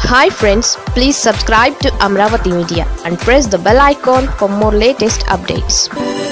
hi friends please subscribe to Amaravati media and press the bell icon for more latest updates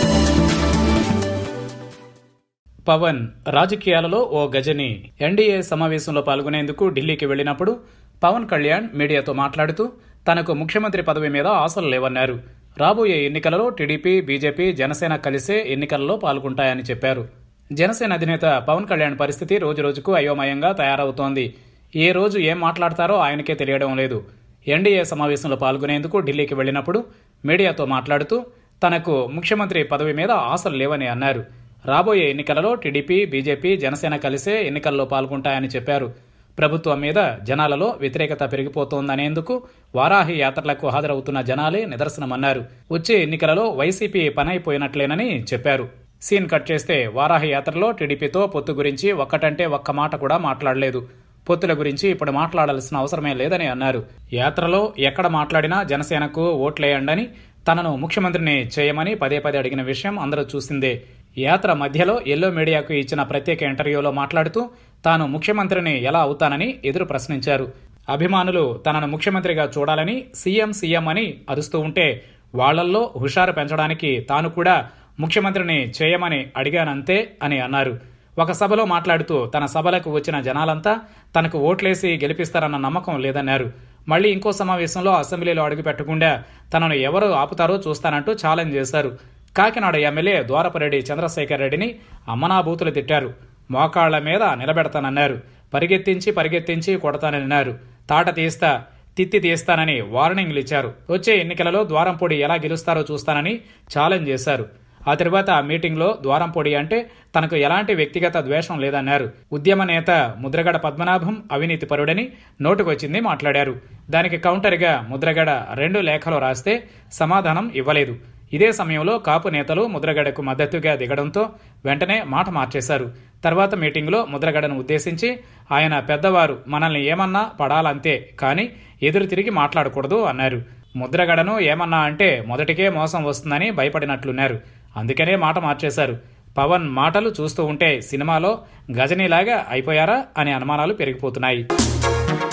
Pawan రాజకీయాలలో ఓ Ghajini NDA సమావేశంలో పాల్గొనేందుకు ఢిల్లీకి వెళ్లినప్పుడు పవన్ కళ్యాణ్ మీడియాతో మాట్లాడుతూ తనకు ముఖ్యమంత్రి పదవి మీద ఆశలు లేవన్నారు రాబోయే ఎన్నికలలో టీడీపీ బీజేపీ జనసేన కలిసే ఎన్నికలలో పాల్గొంటాయని చెప్పారు జనసేన అధినేత పవన్ కళ్యాణ్ పరిస్థితి రోజురోజుకు అయోమయంగా తయారవుతోంది ఏ రోజు ఏం మాట్లాడతారో ఆయనకే తెలియడం లేదు ఎన్డీఏ సమావేశంలో పాల్గొనేందుకు ఢిల్లీకి వెళ్లినప్పుడు మీడియాతో మాట్లాడుతూ తనకు ముఖ్యమంత్రి పదవి మీద ఆశలు లేవని అన్నారు రాబోయే ఎన్నికలలో టీడీపీ బీజేపీ జనసేన కలిసే ఎన్నికల్లో పాల్గొంటాయని చెప్పారు ప్రభుత్వం మీద జనాలలో వ్యతిరేకత పెరిగిపోతోందనేందుకు వారాహి యాత్రలకు హాజరవుతున్న జనాలే నిదర్శనమన్నారు వచ్చే ఎన్నికలలో వైసీపీ పనైపోయినట్లేనని చెప్పారు సీన్ కట్ చేస్తే వారాహి యాత్రలో టీడీపీతో పొత్తు గురించి ఒక్కటంటే ఒక్క మాట కూడా మాట్లాడలేదు పొత్తుల గురించి ఇప్పుడు మాట్లాడాల్సిన అవసరమే లేదని అన్నారు యాత్రలో ఎక్కడ మాట్లాడినా జనసేనకు ఓట్లేయండని తనను ముఖ్యమంత్రిని చేయమని పదే పదే అడిగిన విషయం అందరూ చూసిందే యాత్ర మధ్యలో ఎల్లో మీడియాకు ఇచ్చిన ప్రత్యేక ఇంటర్వ్యూలో మాట్లాడుతూ తాను ముఖ్యమంత్రిని ఎలా అవుతానని ఎదురు ప్రశ్నించారు అభిమానులు తనను ముఖ్యమంత్రిగా చూడాలని సీఎం సీఎం అని అరుస్తూ ఉంటే వాళ్లల్లో హుషారు పెంచడానికి తాను కూడా ముఖ్యమంత్రిని చేయమని అడిగానంతే అని అన్నారు ఒక సభలో మాట్లాడుతూ తన సభలకు వచ్చిన జనాలంతా తనకు ఓట్లేసి గెలిపిస్తారన్న నమ్మకం లేదన్నారు మళ్ళీ ఇంకో సమావేశంలో అసెంబ్లీలో అడుగు పెట్టకుండా తనను ఎవరు ఆపుతారో చూస్తానంటూ ఛాలెంజ్ చేశారు కాకినాడ ఎమ్మెల్యే ద్వారపరెడ్డి చంద్రశేఖర్ రెడ్డిని అమ్మనాబూతులు తిట్టారు మోకాళ్ల మీద నిలబెడతానన్నారు పరిగెత్తించి పరిగెత్తించి కొడతానన్నారు తాట తీస్తా తిత్తి తీస్తానని వార్నింగ్లు ఇచ్చారు వచ్చే ఎన్నికలలో ద్వారంపొడి ఎలా గెలుస్తారో చూస్తానని ఛాలెంజ్ చేశారు ఆ తర్వాత ఆ మీటింగ్లో ద్వారంపొడి అంటే తనకు ఎలాంటి వ్యక్తిగత ద్వేషం లేదన్నారు ఉద్యమ నేత ముద్రగడ పద్మనాభం అవినీతి పరుడని నోటుకొచ్చింది మాట్లాడారు దానికి కౌంటర్గా ముద్రగడ రెండు లేఖలు రాస్తే సమాధానం ఇవ్వలేదు ఇదే సమయంలో కాపు నేతలు ముద్రగడకు మద్దతుగా దిగడంతో వెంటనే మాట మార్చేశారు తర్వాత మీటింగ్లో ముద్రగడను ఉద్దేశించి ఆయన పెద్దవారు మనల్ని ఏమన్నా పడాలంతే కానీ ఎదురు తిరిగి మాట్లాడకూడదు అన్నారు ముద్రగడను ఏమన్నా అంటే మొదటికే మోసం వస్తుందని భయపడినట్లున్నారు అందుకనే మాట మార్చేశారు పవన్ మాటలు చూస్తూ ఉంటే సినిమాలో గజనీలాగా అయిపోయారా అనే అనుమానాలు పెరిగిపోతున్నాయి